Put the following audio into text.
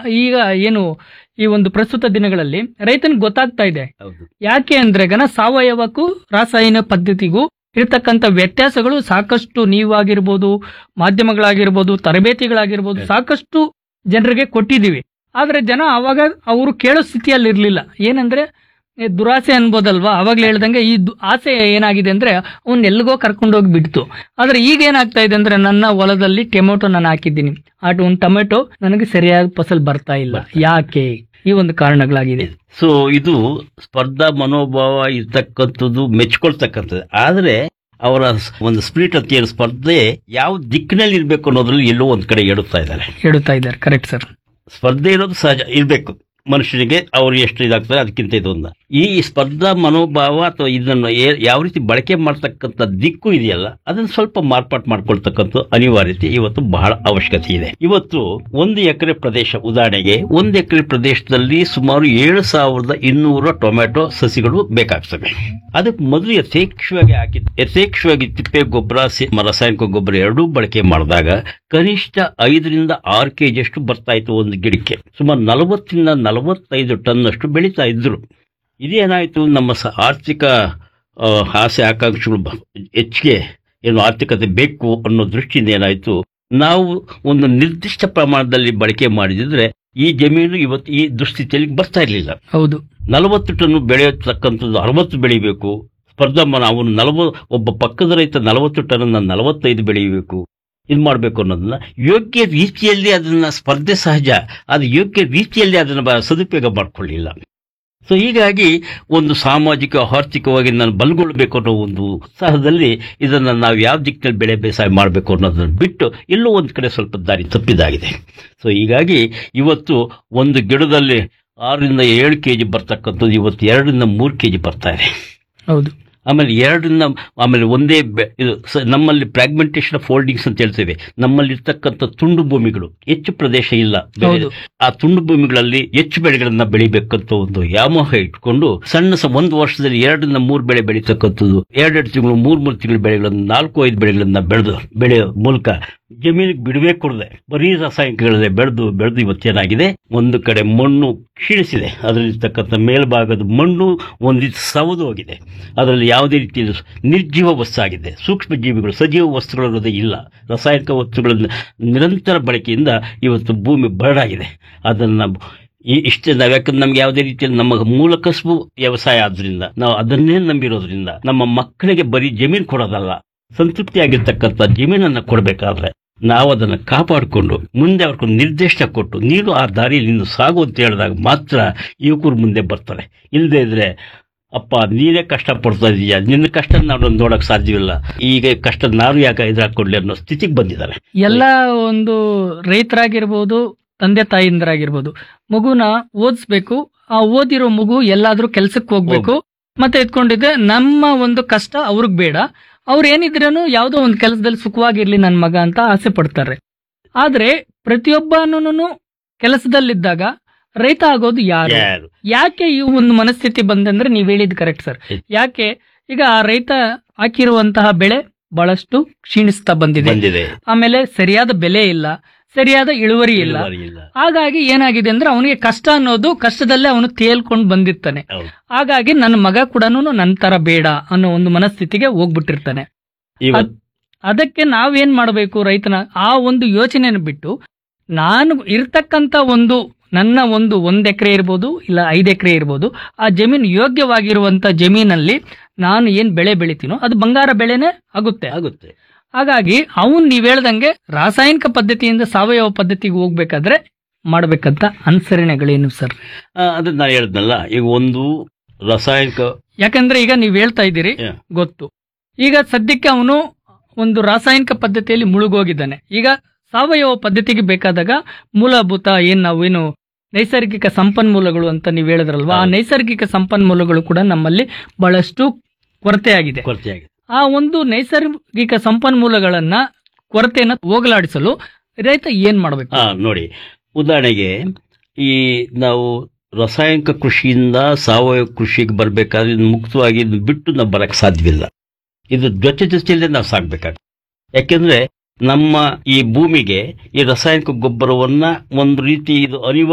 ಈಗ ಏನು ಈ ಒಂದು ಪ್ರಸ್ತುತ ದಿನಗಳಲ್ಲಿ ರೈತನಿಗೆ ಗೊತ್ತಾಗ್ತಾ ಇದೆ ಹೌದು ಯಾಕೆ ಅಂದ್ರೆ ಗನ ಸಾವಯವಕ್ಕೂ ರಾಸಾಯನ ಪದ್ಧತಿಗೂ ಇರ್ತಕ್ಕಂಥ ವ್ಯತ್ಯಾಸಗಳು ಸಾಕಷ್ಟು ನೀವಾಗಿರ್ಬೋದು ಮಾಧ್ಯಮಗಳಾಗಿರ್ಬೋದು ತರಬೇತಿಗಳಾಗಿರ್ಬೋದು ಸಾಕಷ್ಟು ಜನರಿಗೆ ಕೊಟ್ಟಿದ್ದೀವಿ ಆದ್ರೆ ಜನ ಅವಾಗ ಅವರು ಕೇಳೋ ಸ್ಥಿತಿಯಲ್ಲಿ ಇರ್ಲಿಲ್ಲ ಏನಂದ್ರೆ ಏ, ದುರಾಸೆ ಅನ್ಬೋದಲ್ವಾ ಅವಾಗ್ಲೇ ಹೇಳ್ದಂಗೆ ಈ ದು- ಆಸೆ ಏನಾಗಿದೆ ಅಂದ್ರೆ ಅವ್ನ್ ಎಲ್ಗೋ ಕರ್ಕೊಂಡೋಗಿ ಬಿಡ್ತು ಆದ್ರೆ ಈಗ ಏನಾಗ್ತಾ ಇದೆ ಅಂದ್ರೆ ನನ್ನ ಹೊಲದಲ್ಲಿ ಟೊಮೆಟೊ ನಾನು ಹಾಕಿದ್ದೀನಿ ಆ ಒಂದು ಟೊಮೆಟೊ ನನಗೆ ಸರಿಯಾದ ಫಸಲ್ ಬರ್ತಾ ಇಲ್ಲ ಯಾಕೆ ಈ ಒಂದು ಕಾರಣಗಳಾಗಿದೆ ಸೊ ಇದು ಸ್ಪರ್ಧಾ ಮನೋಭಾವ ಇರ್ತಕ್ಕಂಥದ್ದು ಮೆಚ್ಕೊಳ್ತಕ್ಕಂಥದ್ದು ಆದ್ರೆ ಅವರ ಸ್- ಒಂದು ಸ್ಪಿರಿಟ್ ಅಂತ ಏನು ಸ್ಪರ್ಧೆ ಯಾವ ದಿಕ್ಕಿನಲ್ಲಿ ಇರ್ಬೇಕು ಅನ್ನೋದ್ರಲ್ಲಿ ಎಲ್ಲೋ ಒಂದ್ ಕಡೆ ಎಡುತ್ತಾ ಇದ್ದಾರೆ ಹೇಳುತ್ತಾ ಇದ್ದಾರೆ ಕರೆಕ್ಟ್ ಸರ್ ಸ್ಪರ್ಧೆ ಇರೋದು ಸಹಜ ಇರ್ಬೇಕು ಮನುಷ್ಯನಿಗೆ ಅವ್ರು ಎಷ್ಟು ಇದಾಗ್ತದೆ ಅದಕ್ಕಿಂತ ಇದು ಒಂದು ಈ ಸ್ಪರ್ಧಾ ಮನೋಭಾವ ಅಥವಾ ಇದನ್ನು ಏ- ಯಾವ ರೀತಿ ಬಳಕೆ ಮಾಡ್ತಕ್ಕಂಥ ದಿಕ್ಕು ಇದೆಯಲ್ಲ ಅದನ್ನ ಸ್ವಲ್ಪ ಮಾರ್ಪಾಟ್ ಮಾಡ್ಕೊಳ್ತಕ್ಕಂಥ ಅನಿವಾರ್ಯತೆ ಇವತ್ತು ಬಹಳ ಅವಶ್ಯಕತೆ ಇದೆ ಇವತ್ತು ಒಂದು ಎಕರೆ ಪ್ರದೇಶ ಉದಾಹರಣೆಗೆ ಒಂದು ಎಕರೆ ಪ್ರದೇಶದಲ್ಲಿ ಸುಮಾರು ಏಳು ಸಾವಿರದ ಇನ್ನೂರ ಟೊಮೆಟೊ ಸಸಿಗಳು ಬೇಕಾಗ್ತವೆ ಅದಕ್ಕೆ ಮೊದಲು ಯಥೇಚ್ಛವಾಗಿ ಹಾಕಿ ಯಥೇಚ್ಛವಾಗಿ ತಿಪ್ಪೆ ಗೊಬ್ಬರ ಸಿ- ರಾಸಾಯನಿಕ ಗೊಬ್ಬರ ಎರಡೂ ಬಳಕೆ ಮಾಡಿದಾಗ ಕನಿಷ್ಠ ಐದರಿಂದ ಆರು ಕೆಜಿ ಅಷ್ಟು ಬರ್ತಾ ಇತ್ತು ಒಂದು ಗಿಡಕ್ಕೆ ಸುಮಾರು ನಲವತ್ತರಿಂದ ನಲವತ್ತೈದು ಟನ್ ಅಷ್ಟು ಬೆಳೀತಾ ಇದ್ರು ಇದೇನಾಯಿತು ನಮ್ಮ ಸ ಆರ್ಥಿಕ ಆ, ಆಸೆ ಆಕಾಂಕ್ಷೆಗಳು ಬ- ಹೆಚ್ಚಿಗೆ ಏನು ಆರ್ಥಿಕತೆ ಬೇಕು ಅನ್ನೋ ದೃಷ್ಟಿಯಿಂದ ಏನಾಯಿತು ನಾವು ಒಂದು ನಿರ್ದಿಷ್ಟ ಪ್ರಮಾಣದಲ್ಲಿ ಬಳಕೆ ಮಾಡಿದಿದ್ರೆ ಈ ಜಮೀನು ಇವತ್ತು ಈ ದುಸ್ಥಿತಿಯಲ್ಲಿ ಬರ್ತಾ ಇರಲಿಲ್ಲ ಹೌದು ನಲವತ್ತು ಟನ್ ಬೆಳೆಯತಕ್ಕಂಥದ್ದು ಅರವತ್ತು ಬೆಳಿಬೇಕು ಸ್ಪರ್ಧಮನ ಅವನು ನಲವ ಒಬ್ಬ ಪಕ್ಕದ ರೈತ ನಲವತ್ತು ಟನ್ ನಲವತ್ತೈದು ಬೆಳೆಯಬೇಕು ಇದು ಮಾಡಬೇಕು ಅನ್ನೋದನ್ನ ಯೋಗ್ಯ ರೀತಿಯಲ್ಲಿ ಅದನ್ನ ಸ್ಪರ್ಧೆ ಸಹಜ ಅದು ಯೋಗ್ಯ ರೀತಿಯಲ್ಲಿ ಅದನ್ನ ಬ- ಸದುಪಯೋಗ ಮಾಡ್ಕೊಳ್ಳಿಲ್ಲ ಸೊ ಹೀಗಾಗಿ ಒಂದು ಸಾಮಾಜಿಕ ಆರ್ಥಿಕವಾಗಿ ನಾನು ಬಲಗೊಳ್ಳಬೇಕು ಅನ್ನೋ ಒಂದು ಉತ್ಸಾಹದಲ್ಲಿ ಇದನ್ನ ನಾವು ಯಾವ ದಿಕ್ಕಿನಲ್ಲಿ ಬೆಳೆ ಬೇಸಾಯ ಮಾಡಬೇಕು ಅನ್ನೋದನ್ನ ಬಿಟ್ಟು ಎಲ್ಲೋ ಒಂದು ಕಡೆ ಸ್ವಲ್ಪ ದಾರಿ ತಪ್ಪಿದಾಗಿದೆ ಸೊ ಹೀಗಾಗಿ ಇವತ್ತು ಒಂದು ಗಿಡದಲ್ಲಿ ಆರರಿಂದ ಏಳು ಕೆ ಜಿ ಬರ್ತಕ್ಕಂಥದ್ದು ಇವತ್ತು ಎರಡರಿಂದ ಮೂರು ಕೆ ಜಿ ಬರ್ತಾ ಇದೆ ಹೌದು ಆಮೇಲೆ ಎರಡರಿಂದ ಆಮೇಲೆ ಒಂದೇ ಬೆ- ಇದು ಸ- ನಮ್ಮಲ್ಲಿ ಫ್ರಾಗ್ಮೆಂಟೇಶನ್ ಆಫ್ ಫೋಲ್ಡಿಂಗ್ಸ್ ಅಂತ ಹೇಳ್ತೇವೆ ನಮ್ಮಲ್ಲಿ ಇರ್ತಕ್ಕಂಥ ತುಂಡು ಭೂಮಿಗಳು ಹೆಚ್ಚು ಪ್ರದೇಶ ಇಲ್ಲ ಬೇರೆ- ಹೌದು. ಆ ತುಂಡು ಭೂಮಿಗಳಲ್ಲಿ ಹೆಚ್ಚು ಬೆಳೆಗಳನ್ನ ಬೆಳಿಬೇಕಂತ ಒಂದು ವ್ಯಾಮೋಹ ಇಟ್ಕೊಂಡು ಸಣ್ಣ ಸ ಒಂದು ವರ್ಷದಲ್ಲಿ ಎರಡರಿಂದ ಮೂರು ಬೆಳೆ ಬೆಳೀತಕ್ಕಂಥದ್ದು ಎರಡೆರಡು ತಿಂಗಳು ಮೂರ್ ಮೂರು ತಿಂಗಳು ಬೆಳೆಗಳನ್ನ ನಾಲ್ಕು ಐದು ಬೆಳೆಗಳನ್ನ ಬೆಳೆದು ಬೆಳೆಯೋ ಮೂಲಕ ಜಮೀನಿಗೆ ಬಿಡುವೆ ಕೊಡದೆ ಬರೀ ರಾಸಾಯನಿಕಗಳಲ್ಲೇ ಬೆಳೆದು ಬೆಳೆದು ಇವತ್ತೇನಾಗಿದೆ ಒಂದು ಕಡೆ ಮಣ್ಣು ಕ್ಷೀಣಿಸಿದೆ ಅದರಲ್ಲಿರ್ತಕ್ಕಂಥ ಮೇಲ್ಭಾಗದ ಮಣ್ಣು ಒಂದಿಷ್ಟು ಸವದು ಹೋಗಿದೆ ಅದರಲ್ಲಿ ಯಾವುದೇ ರೀತಿಯ ನಿರ್ಜೀವ ವಸ್ತಾಗಿದೆ ಸೂಕ್ಷ್ಮ ಜೀವಿಗಳು ಸಜೀವ ವಸ್ತುಗಳು ಅನ್ನೋದೇ ಇಲ್ಲ ರಾಸಾಯನಿಕ ವಸ್ತುಗಳ ನಿರಂತರ ಬಳಕೆಯಿಂದ ಇವತ್ತು ಭೂಮಿ ಬರಡಾಗಿದೆ ಅದನ್ನ ಈ ಇಷ್ಟೇ ನಾವು ಯಾಕಂದ್ರೆ ನಮ್ಗೆ ಯಾವುದೇ ರೀತಿಯಲ್ಲಿ ನಮ್ಮ ಮೂಲ ಕಸುಬು ವ್ಯವಸಾಯ ಆದ್ರಿಂದ ನಾವು ಅದನ್ನೇ ನಂಬಿರೋದ್ರಿಂದ ನಮ್ಮ ಮಕ್ಕಳಿಗೆ ಬರೀ ಜಮೀನು ಕೊಡೋದಲ್ಲ ಸಂತೃಪ್ತಿಯಾಗಿರ್ತಕ್ಕಂಥ ಜಮೀನನ್ನ ಕೊಡಬೇಕಾದ್ರೆ ನಾವು ಅದನ್ನು ಕಾಪಾಡಿಕೊಂಡು ಮುಂದೆ ಅವ್ರಿಗೆ ನಿರ್ದೇಶನ ಕೊಟ್ಟು ನೀನು ಆ ದಾರಿಯಲ್ಲಿ ನೀನು ಸಾಗು ಅಂತ ಹೇಳಿದಾಗ ಮಾತ್ರ ಯುವಕರು ಮುಂದೆ ಬರ್ತಾರೆ ಇಲ್ಲದೆ ಇದ್ರೆ ಅಪ್ಪ ನೀನೇ ಕಷ್ಟ ಪಡ್ತಾ ಇದೀಯ ನಿನ್ನ ಕಷ್ಟ ನಾವು ನೋಡಕ್ ಸಾಧ್ಯವಿಲ್ಲ ಈಗ ಕಷ್ಟ ನಾನು ಯಾಕೆ ಎದುರಾಕೊಡ್ಲಿ ಅನ್ನೋ ಸ್ಥಿತಿಗೆ ಬಂದಿದ್ದಾರೆ ಎಲ್ಲ ಒಂದು ರೈತರಾಗಿರ್ಬೋದು ತಂದೆ ತಾಯಿಂದರಾಗಿರ್ಬೋದು ಮಗುನ ಓದಿಸ್ಬೇಕು ಆ ಓದಿರೋ ಮಗು ಎಲ್ಲಾದ್ರೂ ಕೆಲ್ಸಕ್ಕೆ ಹೋಗ್ಬೇಕು ಮತ್ತೆ ಎತ್ಕೊಂಡಿದ್ದೆ ನಮ್ಮ ಒಂದು ಕಷ್ಟ ಅವ್ರಿಗೆ ಬೇಡ ಅವ್ರು ಏನಿದ್ರೇನು ಯಾವುದೋ ಒಂದು ಕೆಲಸದಲ್ಲಿ ಸುಖವಾಗಿರ್ಲಿ ನನ್ನ ಮಗ ಅಂತ ಆಸೆ ಪಡ್ತಾರೆ ಆದ್ರೆ ಪ್ರತಿಯೊಬ್ಬನೂ ಕೆಲಸದಲ್ಲಿದ್ದಾಗ ರೈತ ಆಗೋದು ಯಾರು ಯಾರು ಯಾಕೆ ಈ ಒಂದು ಮನಸ್ಥಿತಿ ಬಂದಂದ್ರೆ ನೀವ್ ಹೇಳಿದ್ ಕರೆಕ್ಟ್ ಸರ್ ಹ್ಮ್. ಯಾಕೆ ಈಗ ಆ ರೈತ ಹಾಕಿರುವಂತಹ ಬೆಳೆ ಬಹಳಷ್ಟು ಕ್ಷೀಣಿಸ್ತಾ ಬಂದಿದೆ ಬಂದಿದೆ ಆಮೇಲೆ ಸರಿಯಾದ ಬೆಲೆ ಇಲ್ಲ ಸರಿಯಾದ ಇಳುವರಿ ಇಲ್ಲ ಇಳುವರಿ ಇಲ್ಲ ಹಾಗಾಗಿ ಏನಾಗಿದೆ ಅಂದ್ರೆ ಅವನಿಗೆ ಕಷ್ಟ ಅನ್ನೋದು ಕಷ್ಟದಲ್ಲೇ ಅವನು ತೇಲ್ಕೊಂಡು ಬಂದಿರ್ತಾನೆ ಹೌದು. ಹಾಗಾಗಿ ನನ್ನ ಮಗ ಕೂಡ ನನ್ನ ತರ ಬೇಡ ಅನ್ನೋ ಒಂದು ಮನಸ್ಥಿತಿಗೆ ಹೋಗ್ಬಿಟ್ಟಿರ್ತಾನೆ ಇವತ್ತು ಅದಕ್ಕೆ ನಾವೇನ್ ಮಾಡಬೇಕು ರೈತನ ಆ ಒಂದು ಯೋಚನೆನ ಬಿಟ್ಟು ನಾನು ಇರ್ತಕ್ಕಂತ ಒಂದು ನನ್ನ ಒಂದು ಒಂದ್ ಎಕರೆ ಇರ್ಬೋದು ಇಲ್ಲ ಐದು ಎಕರೆ ಇರ್ಬೋದು ಆ ಜಮೀನು ಯೋಗ್ಯವಾಗಿರುವಂತ ಜಮೀನಲ್ಲಿ ನಾನು ಏನ್ ಬೆಳೆ ಬೆಳಿತೀನೋ ಅದು ಬಂಗಾರ ಬೆಳೆನೇ ಆಗುತ್ತೆ ಆಗುತ್ತೆ ಹಾಗಾಗಿ ಅವನ್ ನೀವ್ ಹೇಳ್ದಂಗೆ ರಾಸಾಯನಿಕ ಪದ್ಧತಿಯಿಂದ ಸಾವಯವ ಪದ್ಧತಿಗೆ ಹೋಗ್ಬೇಕಾದ್ರೆ ಮಾಡ್ಬೇಕಂತ ಅನುಸರಣೆಗಳೇನು ಸರ್ ಆ, ಅದನ್ನ ನಾನು ಹೇಳಿದ್ನಲ್ಲ ಈಗ ಒಂದು ರಾಸಾಯನಿಕ ಯಾಕಂದ್ರೆ ಈಗ ನೀವ್ ಹೇಳ್ತಾ ಇದ್ದೀರಿ Yeah. ಗೊತ್ತು ಈಗ ಸದ್ಯಕ್ಕೆ ಅವನು ಒಂದು ರಾಸಾಯನಿಕ ಪದ್ಧತಿಯಲ್ಲಿ ಮುಳುಗೋಗಿದ್ದಾನೆ ಈಗ ಸಾವಯವ ಪದ್ಧತಿಗೆ ಬೇಕಾದಾಗ ಮೂಲಭೂತ ಏನ್ ನಾವೇನು ನೈಸರ್ಗಿಕ ಸಂಪನ್ಮೂಲಗಳು ಅಂತ ನೀವು ಹೇಳಿದ್ರಲ್ವಾ ಆ ಹೌದು. ನೈಸರ್ಗಿಕ ಸಂಪನ್ಮೂಲಗಳು ಕೂಡ ನಮ್ಮಲ್ಲಿ ಬಹಳಷ್ಟು ಕೊರತೆಯಾಗಿದೆ ಕೊರತೆಯಾಗಿದೆ ಆ ಒಂದು ನೈಸರ್ಗಿಕ ಸಂಪನ್ಮೂಲಗಳನ್ನ ಕೊರತೆಯನ್ನ ಹೋಗಲಾಡಿಸಲು ರೈತ ಏನ್ ಮಾಡಬೇಕು ಹಾ ನೋಡಿ ಉದಾಹರಣೆಗೆ ಈ ನಾವು ರಾಸಾಯನಿಕ ಕೃಷಿಯಿಂದ ಸಾವಯವ ಕೃಷಿಗೆ ಬರಬೇಕಾದ್ರೆ ಇದನ್ನ ಮುಕ್ತವಾಗಿ ಇದನ್ನ ಬಿಟ್ಟು ನಾವು ಬರಕ್ಕೆ ಸಾಧ್ಯವಿಲ್ಲ ಇದು ಜೊತೆ ಜೊತೆಯಲ್ಲೇ ನಾವು ಸಾಕ್ಬೇಕಾಗ್ತದೆ ಯಾಕೆಂದ್ರೆ ನಮ್ಮ ಈ ಭೂಮಿಗೆ ಈ ರಾಸಾಯನಿಕ ಗೊಬ್ಬರವನ್ನ ಒಂದು ರೀತಿ ಇದು ಅನಿವಾರ್ಯ